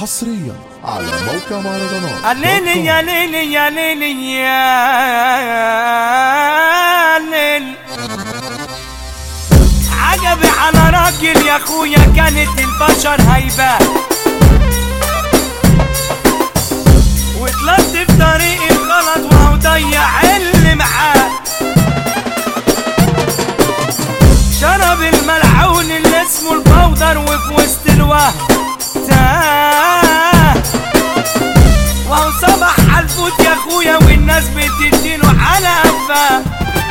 حصريا على موقع مهرجانات الليل يا ليل يا ليل يا ليل عجبي على راجل يا اخويا كانت البشر هيبة وطلعت في طريق الغلط وهو ضيع اللي معاه شرب الملعون اللي اسمه البودر وفي وسط الوهم تاه وهو صبح عالفوت يا اخويا والناس بتديله على قفاه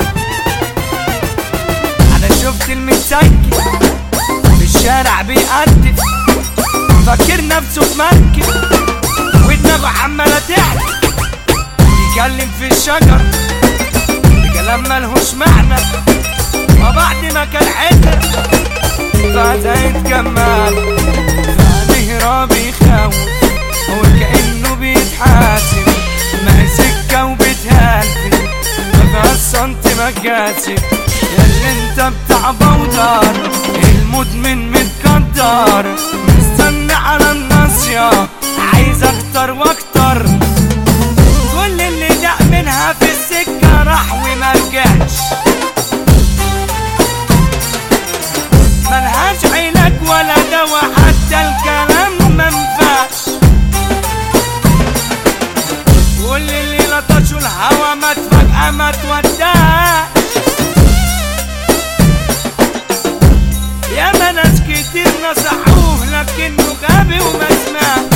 انا شفت المسكن في الشارع بيقدم فاكر نفسه في مركب ودماغه عماله تحكي يتكلم في الشجر بكلام ملهوش معنى وبعد ما كان حتر فزايد كمال فنهرة بيخوف وكأنه بيتحاسب ما سكة وبتهلفل ما فيهاش سنت مكاسب ياللي انت بتاع بودر المدمن متقدر مستني على الناصية عايز اكتر واكتر كل اللي دق منها في السكة راح وما رجعش ملهاش علاج ولا دوا حتى الكلام منفعش كل اللي لطشوا الهوا مات فجأة ما توداش يا ما ناس كتير نصحوه لكنه غبي وما سمعش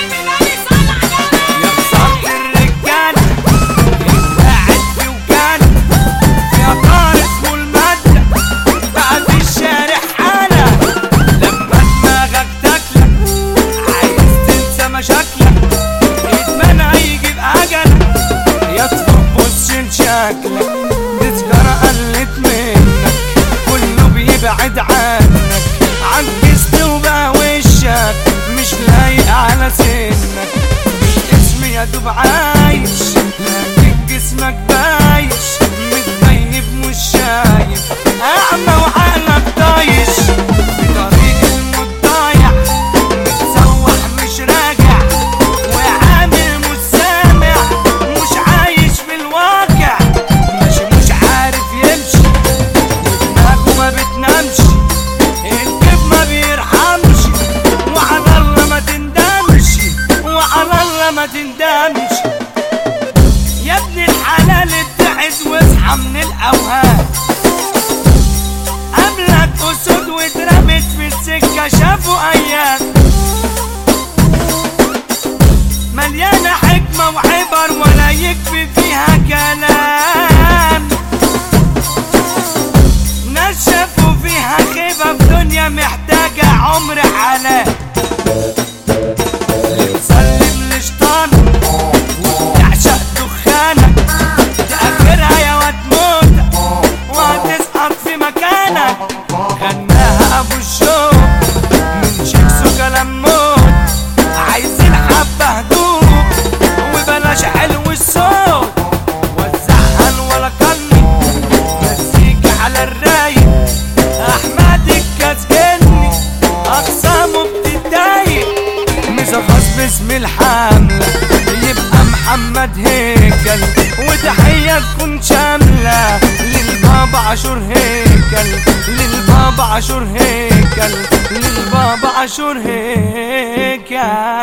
يا خسارة الرجالة اللي قاعد في وكالة يا طار اسمه المادة بقى في الشارع حالة لما دماغك تاكلك عايز تنسى مشاكلك ادمان هيجي بأجلك يا تبص لشكلك تذكرة قلت منك كله بيبعد عنك عجزت وبقى وشك مش لايق على سنك الاسم يا دوب عايش لكن جسمك بايش متغيب مش شايف اعمى وعقلك طايش في طريق الموت ضايع متسوح مش راجع وعامل مش سامع مش عايش في الواقع ماشي مش عارف يمشي ودماغه ما بتنامش الكيف ما بيرحمش وعلى الله ما تندمش وعلى الله ما تندمش يا ابن الحلال اتعز واصحى من الاوهام قبلك اسود واترمت في السكه شافوا ايام مليانه حكمه وعبر ولا يكفي فيها كلام ناس شافوا فيها خيبه في دنيا محتاجه عمر حلال سلم لشطان وتعشق دخانك تأخرها يا واد موت وهتسقط في مكانك غناها ابو الشوق من شيكسو كلام موت عايزين حبة هدوء وبلاش علو الصوت وزعها ولا قلبي مزيكا على الرايق احمد الكسجني اقسامه بتتضايق مزغص باسم الحملة يبقى محمد هيكل وتحية تكون شاملة للبابا عاشور هيكل للبابا عاشور هيكل للبابا عاشور هيكل